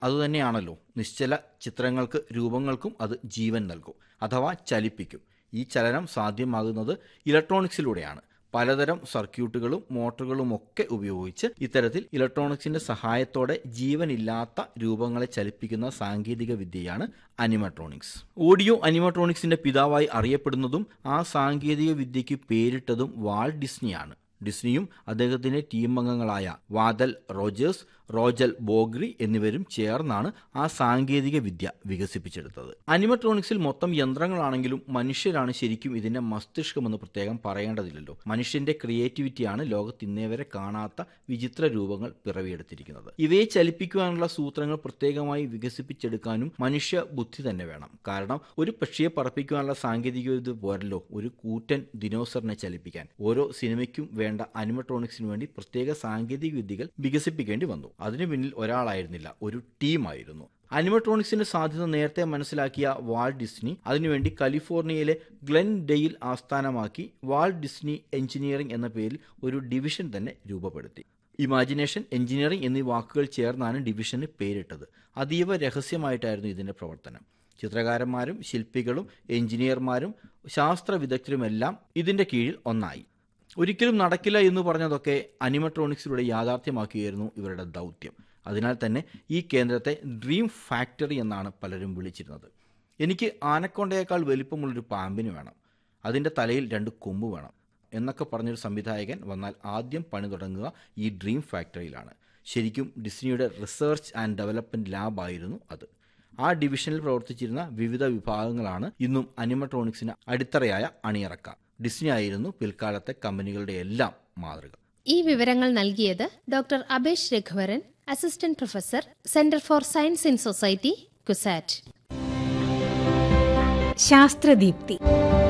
അതുതന്നെയാണല്ലോ നിശ്ചല ചിത്രങ്ങൾക്ക് രൂപങ്ങൾക്കും അത് ജീവൻ നൽകും അഥവാ ചലിപ്പിക്കും ഈ ചലനം സാധ്യമാകുന്നത് ഇലക്ട്രോണിക്സിലൂടെയാണ് പലതരം സർക്യൂട്ടുകളും മോട്ടോറുകളും ഒക്കെ ഉപയോഗിച്ച് ഇത്തരത്തിൽ ഇലക്ട്രോണിക്സിന്റെ സഹായത്തോടെ ജീവനില്ലാത്ത രൂപങ്ങളെ ചലിപ്പിക്കുന്ന സാങ്കേതിക വിദ്യയാണ് അനിമട്രോണിക്സ് ഓഡിയോ അനിമട്രോണിക്സിന്റെ പിതാവായി അറിയപ്പെടുന്നതും ആ സാങ്കേതിക വിദ്യയ്ക്ക് പേരിട്ടതും വാൾ ഡിസ്നിയാണ് ഡിസ്നിയും അദ്ദേഹത്തിന്റെ ടീം അംഗങ്ങളായ വാദൽ റോജേഴ്സ് റോജൽ ബോഗ്രി എന്നിവരും ചേർന്നാണ് ആ സാങ്കേതിക വിദ്യ വികസിപ്പിച്ചെടുത്തത് അനിമട്രോണിക്സിൽ മൊത്തം യന്ത്രങ്ങളാണെങ്കിലും മനുഷ്യരാണ് ശരിക്കും ഇതിന്റെ മസ്തിഷ്കമെന്ന് പ്രത്യേകം പറയേണ്ടതില്ലല്ലോ മനുഷ്യന്റെ ക്രിയേറ്റിവിറ്റിയാണ് ലോകത്ത് ഇന്നേ വരെ കാണാത്ത വിചിത്ര രൂപങ്ങൾ പിറവിയെടുത്തിരിക്കുന്നത് ഇവയെ ചലിപ്പിക്കുവാനുള്ള സൂത്രങ്ങൾ പ്രത്യേകമായി വികസിപ്പിച്ചെടുക്കാനും മനുഷ്യ ബുദ്ധി തന്നെ വേണം കാരണം ഒരു പക്ഷിയെ പറപ്പിക്കുവാനുള്ള സാങ്കേതിക വിദ്യ പോരല്ലോ ഒരു കൂറ്റൻ ദിനോസറിനെ ചലിപ്പിക്കാൻ ഓരോ സിനിമയ്ക്കും വേണ്ട അനിമട്രോണിക്സിന് വേണ്ടി പ്രത്യേക സാങ്കേതിക വിദ്യകൾ വികസിപ്പിക്കേണ്ടി വന്നു അതിനു പിന്നിൽ ഒരാളായിരുന്നില്ല ഒരു ടീമായിരുന്നു അനിമട്രോണിക്സിന്റെ സാധ്യത നേരത്തെ മനസ്സിലാക്കിയ വാൾ ഡിസ്നി അതിനുവേണ്ടി കാലിഫോർണിയയിലെ ഗ്ലെൻ ഡെയിൽ ആസ്ഥാനമാക്കി വാൾ ഡിസ്നി എഞ്ചിനീയറിംഗ് എന്ന പേരിൽ ഒരു ഡിവിഷൻ തന്നെ രൂപപ്പെടുത്തി ഇമാജിനേഷൻ എഞ്ചിനീയറിംഗ് എന്നീ വാക്കുകൾ ചേർന്നാണ് ഡിവിഷന് പേരിട്ടത് അതീവ രഹസ്യമായിട്ടായിരുന്നു ഇതിന്റെ പ്രവർത്തനം ചിത്രകാരന്മാരും ശില്പികളും എഞ്ചിനീയർമാരും ശാസ്ത്ര വിദഗ്ധരുമെല്ലാം ഇതിന്റെ കീഴിൽ ഒന്നായി ഒരിക്കലും നടക്കില്ല എന്ന് പറഞ്ഞതൊക്കെ അനിമട്രോണിക്സിലൂടെ യാഥാർത്ഥ്യമാക്കുകയായിരുന്നു ഇവരുടെ ദൗത്യം അതിനാൽ തന്നെ ഈ കേന്ദ്രത്തെ ഡ്രീം ഫാക്ടറി എന്നാണ് പലരും വിളിച്ചിരുന്നത് എനിക്ക് ആനക്കൊണ്ടയേക്കാൾ വലിപ്പമുള്ളൊരു പാമ്പിന് വേണം അതിൻ്റെ തലയിൽ രണ്ട് കൊമ്പ് വേണം എന്നൊക്കെ പറഞ്ഞൊരു സംവിധായകൻ വന്നാൽ ആദ്യം പണി തുടങ്ങുക ഈ ഡ്രീം ഫാക്ടറിയിലാണ് ശരിക്കും ഡിസ്നിയുടെ റിസർച്ച് ആൻഡ് ഡെവലപ്മെൻറ്റ് ലാബായിരുന്നു അത് ആ ഡിവിഷനിൽ പ്രവർത്തിച്ചിരുന്ന വിവിധ വിഭാഗങ്ങളാണ് ഇന്നും അനിമട്രോണിക്സിന് അടിത്തറയായ അണിയറക്ക ഡിസ്നി ആയിരുന്നു പിൽക്കാലത്തെ കമ്പനികളുടെ എല്ലാം മാതൃക ഈ വിവരങ്ങൾ നൽകിയത് doctor Abesh Raghuvaran assistant professor centre for science in society CUSAT ശാസ്ത്രദീപ്തി